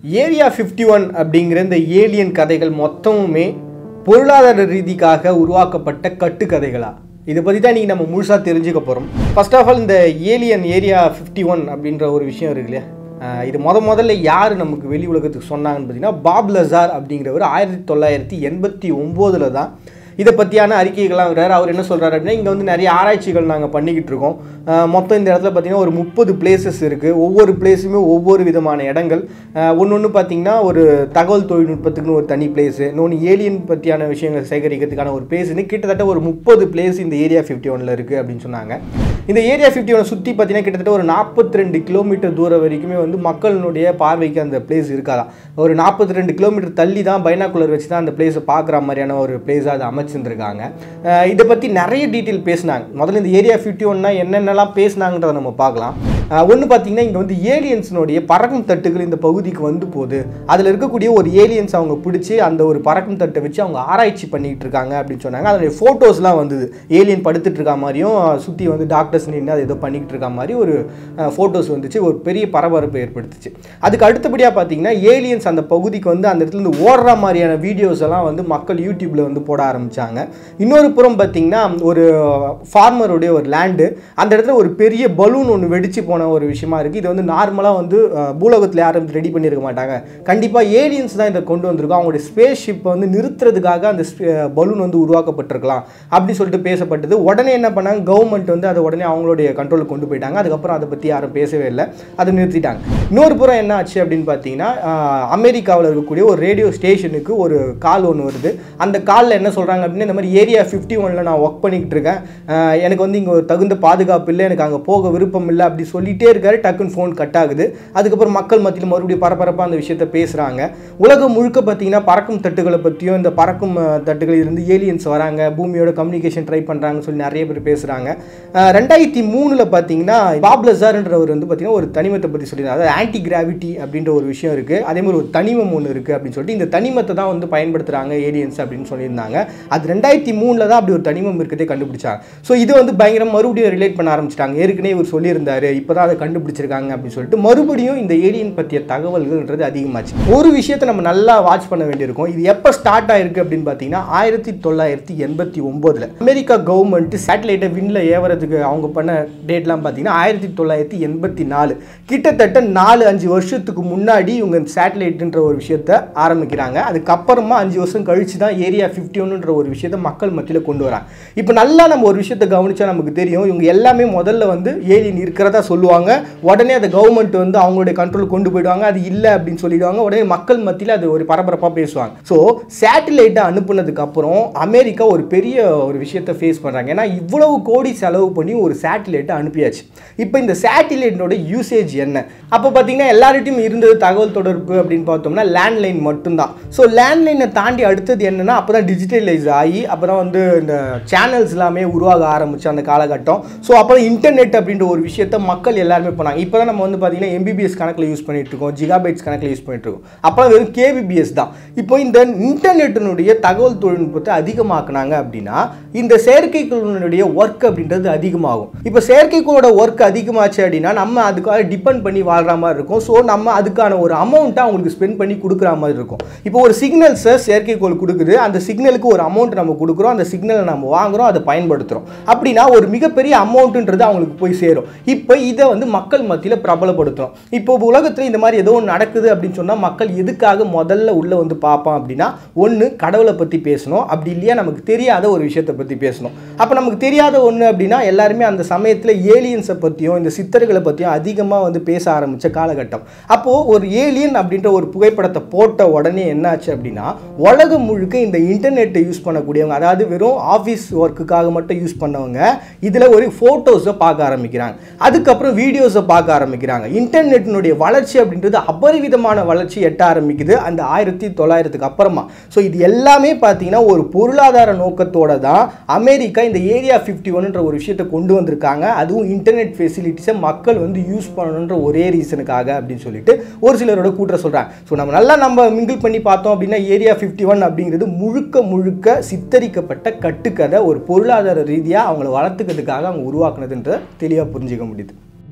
area fifty one அப்படிங்கிற இந்த alien கதைகள் மொத்தமுமே பொருளாதார ரீதிக்காக உருவாக்கப்பட்ட கட்டுக்கதைகளா இதை பற்றி தான் நீங்கள் நம்ம முழுசாக தெரிஞ்சுக்க போகிறோம் ஃபர்ஸ்ட் ஆஃப் ஆல் இந்த ஏலியன் ஏரியா ஃபிஃப்டி ஒன் அப்படின்ற ஒரு விஷயம் இருக்கு இல்லையா ஆஹ் இது முத முதல்ல யார் நமக்கு வெளி உலகத்துக்கு சொன்னாங்கன்னு பார்த்தீங்கன்னா பாப் லசார் அப்படிங்கிறவர் ஆயிரத்தி தொள்ளாயிரத்தி எண்பத்தி ஒம்போதில் தான் இதை பற்றியான அறிக்கைகள்லாம் வர்றாரு அவர் என்ன சொல்கிறாரு அப்படின்னா இங்கே வந்து நிறைய ஆராய்ச்சிகள் நாங்கள் பண்ணிக்கிட்டு இருக்கோம் ஆஹ் மொத்தம் இந்த இடத்துல பார்த்தீங்கன்னா ஒரு முப்பது பிளேசஸ் இருக்குது ஒவ்வொரு பிளேஸுமே ஒவ்வொரு விதமான இடங்கள் ஒன்று ஒன்று பார்த்தீங்கன்னா ஒரு தகவல் தொழில்நுட்பத்துக்குன்னு ஒரு தனி பிளேஸு இன்னொன்று ஏலியன் பற்றியான விஷயங்களை சேகரிக்கிறதுக்கான ஒரு பிளேஸ்னு கிட்டத்தட்ட ஒரு முப்பது பிளேஸ் இந்த ஏரியா ஃபிஃப்டி ஒனில் இருக்குது அப்படின்னு சொன்னாங்க இந்த ஏரியா ஃபிஃப்டி ஒனை சுற்றி பார்த்தீங்கன்னா கிட்டத்தட்ட ஒரு நாற்பத்தி ரெண்டு கிலோமீட்டர் தூரம் வரைக்குமே வந்து மக்களினுடைய பார்வைக்கு அந்த பிளேஸ் இருக்காதான் ஒரு நாற்பத்தி ரெண்டு கிலோமீட்டர் தள்ளி தான் பைனாக்குலர் வச்சு தான் அந்த பிளேஸை பார்க்குற மாதிரியான ஒரு பிளேஸாக அதை அமைச்சிருந்துருக்காங்க அஹ் இதை பற்றி நிறைய டீட்டெயில் பேசினாங்க முதல்ல இந்த ஏரியா ஃபிஃப்டி ஒன்னா என்னென்னலாம் பேசினாங்கன்றதை நம்ம பார்க்கலாம் ஒன்று பார்த்தீங்கன்னா இங்கே வந்து ஏலியன்ஸினுடைய பறக்கும் தட்டுகள் இந்த பகுதிக்கு வந்து போகுது அதில் இருக்கக்கூடிய ஒரு ஏலியன்ஸ் அவங்க பிடிச்சி அந்த ஒரு பறக்கும் தட்டை வச்சு அவங்க ஆராய்ச்சி பண்ணிக்கிட்டு இருக்காங்க அப்படின்னு சொன்னாங்க அதனுடைய ஃபோட்டோஸ்லாம் வந்தது ஏலியன் படுத்துட்டு இருக்க மாதிரியும் சுற்றி வந்து டாக்டர்ஸ் நின்று அதை ஏதோ பண்ணிக்கிட்டு இருக்க மாதிரி ஒரு ஃபோட்டோஸ் வந்துச்சு ஒரு பெரிய பரபரப்பு ஏற்படுத்துச்சு அதுக்கு அடுத்தபடியாக பார்த்தீங்கன்னா ஏலியன்ஸ் அந்த பகுதிக்கு வந்து அந்த இடத்துல இருந்து ஓடுற மாதிரியான வீடியோஸ் எல்லாம் வந்து மக்கள் யூடியூப்பில் வந்து போட ஆரம்பித்தாங்க இன்னொரு புறம் பார்த்தீங்கன்னா ஒரு ஃபார்மருடைய ஒரு லேண்டு அந்த இடத்துல ஒரு பெரிய பலூன் ஒன்று வெடிச்சு போன ஒரு விஷயமா இருக்குது இது வந்து நார்மலாக வந்து அஹ், பூலோகத்தில் யாரும் ரெடி பண்ணியிருக்க மாட்டாங்க கண்டிப்பாக ஏலியன்ஸ் தான் இதை கொண்டு வந்திருக்கோம் அவங்களுடைய ஸ்பேஸ் ஷிப்பை வந்து நிறுத்துறதுக்காக அந்த பலூன் வந்து உருவாக்கப்பட்டிருக்கலாம் அப்படி சொல்லிட்டு பேசப்பட்டது உடனே என்ன பண்ணாங்க கவர்மெண்ட் வந்து அதை உடனே அவங்களுடைய கண்ட்ரோலுக்கு கொண்டு போயிட்டாங்க அதுக்கப்புறம் அதை பற்றி யாரும் பேசவே இல்லை அதை நிறுத்திட்டாங்க இன்னொரு புறம் என்ன ஆச்சு அப்படின்னு பார்த்தீங்கன்னா அமெரிக்காவில் இருக்கக்கூடிய ஒரு ரேடியோ ஸ்டேஷனுக்கு ஒரு கால் ஒன்று வருது அந்த காலில் என்ன சொல்கிறாங்க அப்படின்னா இந்த மாதிரி ஏரியா ஃபிஃப்டி ஒனில் நான் ஒர்க் பண்ணிக்கிட்டு இருக்கேன் ஆஹ் எனக்கு வந்து இங்கே ஒரு தகுந்த பாதுகாப்பு இல்லை எனக்கு அங்கே போக விருப்பம் இல்லை அப்படி சொல்லிட்டே இருக்காரு டக்குன்னு ஃபோன் கட் ஆகுது அதுக்கப்புறம் மக்கள் மத்தியில் மறுபடியும் பரபரப்பாக அந்த விஷயத்தை பேசுகிறாங்க உலகம் முழுக்க பார்த்தீங்கன்னா பறக்கும் தட்டுகளை பற்றியும் இந்த பறக்கும் அஹ், தட்டுகளில் இருந்து ஏலியன்ஸ் வராங்க பூமியோட கம்யூனிகேஷன் ட்ரை பண்ணுறாங்கன்னு சொல்லி நிறைய பேர் பேசுகிறாங்க ரெண்டாயிரத்தி மூணில் பார்த்தீங்கன்னா பாப் லசார்ன்றவர் வந்து பார்த்தீங்கன்னா ஒரு தனிமத்தை பற்றி சொல்லியிருந்தார் அதாவது ஆன்டி கிராவிட்டி அப்படின்ற ஒரு விஷயம் இருக்குது அதே மாதிரி ஒரு தனிமம் ஒன்று இருக்குது அப்படின்னு சொல்லிட்டு இந்த தனிமத்தை தான் வந்து பயன்படுத்துகிறாங்க ஏலியன்ஸ் அப்படின்னு சொல்லியிருந்தாங்க அது ரெண்டாயிரத்தி மூணில் தான் அப்படி ஒரு தனிமம் இருக்கிறதே கண்டுபிடிச்சாங்க ஸோ இது வந்து பயங்கரம் மறுபடியும் ரிலேட் பண்ண ஆரம்பிச்சிட்டாங்க ஏற்கனவே இவர் சொல்லியிருந்தாரு இப்போ தான் அதை கண்டுபிடிச்சிருக்காங்க அப்படின்னு சொல்லிட்டு மறுபடியும் இந்த ஏலியன் பற்றிய தகவல்கள்ன்றது அதிகமாச்சு ஒரு விஷயத்தை நம்ம நல்லா வாட்ச் பண்ண வேண்டியிருக்கும் இது எப்போ ஸ்டார்ட் ஆயிருக்கு அப்படின்னு பார்த்தீங்கன்னா ஆயிரத்தி தொள்ளாயிரத்தி எண்பத்தி ஒம்போதில் அமெரிக்கா கவர்மெண்ட் சேட்டலைட்டை விண்ணில் ஏவறதுக்கு அவங்க பண்ண டேட்லாம் பார்த்தீங்கன்னா ஆயிரத்தி தொள்ளாயிரத்தி எண்பத்தி நாலு கிட்டத்தட்ட நாலு அஞ்சு வருஷத்துக்கு முன்னாடி இவங்க சேட்டலைட்டுன்ற ஒரு விஷயத்த ஆரம்பிக்கிறாங்க அதுக்கப்புறமா அஞ்சு வருஷம் கழிச்சு தான் ஏரியா ஃபிஃப்டி ஒன்னுன்ற ஒரு விஷயத்தை மக்கள் மத்தியில் கொண்டு வராங்க இப்போ நல்லா நம்ம ஒரு விஷயத்தை கவனிச்சா நமக்கு தெரியும் இவங்க எல்லாமே முதல்ல வந்து ஏலியன் இருக்கிறதா சொல்லுவாங்க உடனே அதை கவர்மெண்ட் வந்து அவங்களுடைய கண்ட்ரோல் கொண்டு போயிடுவாங்க அது இல்லை அப்படின்னு சொல்லிடுவாங்க உடனே மக்கள் மத்தியில் அது ஒரு பரபரப்பாக பேசுவாங்க ஸோ சேட்டலைட்டை அனுப்புனதுக்கு அப்புறம் அமெரிக்கா ஒரு பெரிய ஒரு விஷயத்தை ஃபேஸ் பண்ணுறாங்க ஏன்னா இவ்வளவு கோடி செலவு பண்ணி ஒரு சேட்டலைட்டை அனுப்பியாச்சு இப்போ இந்த சேட்டலைட்டோட யூசேஜ் என்ன அப்போ பார்த்தீங்கன்னா எல்லார்ட்டையும் இருந்தது தகவல் தொடர்பு அப்படின்னு பார்த்தோம்னா லேண்ட்லைன் மட்டும்தான் ஸோ லேண்ட்லைனை தாண்டி அடுத்தது என்னன்னா அப்போ தான் டிஜிட்டலைஸ் ஆகி அப்போ தான் வந்து இந்த சேனல்ஸ் எல்லாமே உருவாக ஆரம்பிச்சு அந்த காலகட்டம் ஸோ அப்போ தான் இன்டர்நெட் அப்படின்ற ஒரு விஷயத்த மக்கள் எல்லாருமே பண்ணாங்க இப்போ தான் நம்ம வந்து பார்த்தீங்கன்னா எம்பிபிஎஸ் கணக்கில் யூஸ் பண்ணிட்டு இருக்கோம் ஜிகாபைட்ஸ் கணக்கில் யூஸ் பண்ணிட்டு இருக்கோம் அப்போ வெறும் கேபிபிஎஸ் தான் இப்போ இந்த இன்டர்நெட்டினுடைய தகவல் தொழில்நுட்பத்தை அதிகமாக்குனாங்க அப்படின்னா இந்த செயற்கைக்கோளினுடைய ஒர்க் அப்படின்றது அதிகமாகும் இப்போ செயற்கைக்கோளோட ஒர்க் அதிகமாச்சு அப்படின்னா நம்ம அதுக்காக டிபெண்ட் பண்ணி வாழ்கிற மாதிரி இருக்கும் ஸோ நம்ம அதுக்கான ஒரு அமௌண்ட்டை அவங்களுக்கு ஸ்பெண்ட் பண்ணி கொடுக்குற மாதிரி இருக்கும் இப்போ ஒரு சிக்னல்ஸை செயற்கைக்கோள் கொடுக்குது அந்த சிக்னலுக்கு ஒரு அமௌண்ட் நம்ம கொடுக்குறோம் அந்த சிக்னலை நம்ம வாங்குறோம் அதை பயன்படுத்துகிறோம் அப்படின்னா ஒரு மிகப்பெரிய அமௌண்ட்டுன்றது அவங்களுக்கு போய் சேரும் இப்போ இதை வந்து மக்கள் மத்தியில் பிரபலப்படுத்துகிறோம் இப்போ உலகத்தில் இந்த மாதிரி ஏதோ ஒன்று நடக்குது அப்படின்னு சொன்னால் மக்கள் எதுக்காக முதல்ல உள்ளே வந்து பார்ப்பான் அப்படின்னா ஒன்று கடவுளை பற்றி பேசணும் அப்படி இல்லையா நமக்கு தெரியாத ஒரு விஷயத்தை பற்றி பேசணும் அப்போ நமக்கு தெரியாத ஒன்று அப்படின்னா எல்லாருமே அந்த சமயத்தில் ஏலியன்ஸை பற்றியும் இந்த சித்தர்களை பற்றியும் அதிகமாக வந்து பேச ஆரம்பித்த காலகட்டம் அப்போது ஒரு ஏலியன் அப்படின்ற ஒரு புகைப்படத்தை போட்ட உடனே என்னாச்சு அப்படின்னா உலகம் முழுக்க இந்த இன்டர்நெட்டை யூஸ் பண்ணக்கூடியவங்க அதாவது வெறும் ஆஃபீஸ் ஒர்க்குக்காக மட்டும் யூஸ் பண்ணவங்க இதில் ஒரு ஃபோட்டோஸை பார்க்க ஆரம்பிக்கிறாங்க அதுக்கப்புறம் வீடியோஸை பார்க்க ஆரம்பிக்கிறாங்க இன்டர்நெட்டினுடைய வளர்ச்சி அப்படின்றது அபரிவிதமான வளர்ச்சி எட்ட ஆரம்பிக்குது அந்த ஆயிரத்தி தொள்ளாயிரத்துக்கு அப்புறமா ஸோ இது எல்லாமே பார்த்தீங்கன்னா ஒரு பொருளாதார நோக்கத்தோட தான் அமெரிக்கா இந்த ஏரியா ஃபிஃப்டி ஒன்ன்ற ஒரு விஷயத்தை கொண்டு வந்திருக்காங்க அதுவும் இன்டர்நெட் ஃபெசிலிட்டிஸை மக்கள் வந்து யூஸ் பண்ணணுன்ற ஒரே ரீசனுக்காக அப்படின்னு சொல்லிட்டு ஒரு சிலரோட கூட்டுற சொல்கிறாங்க ஸோ நம்ம நல்லா நம்ம மிங்கிள் பண்ணி பார்த்தோம் அப்படின்னா ஏரியா ஃபிஃப்டி ஒன் அப்படிங்கிறது முழுக்க முழுக்க சித்தரிக்கப்பட்ட கட்டுக்கதை ஒரு பொருளாதார ரீதியாக அவங்கள வளர்த்துக்கிறதுக்காக அவங்க உருவாக்குனதுன்றதை தெளிவாக புரிஞ்சுக்க முடியுது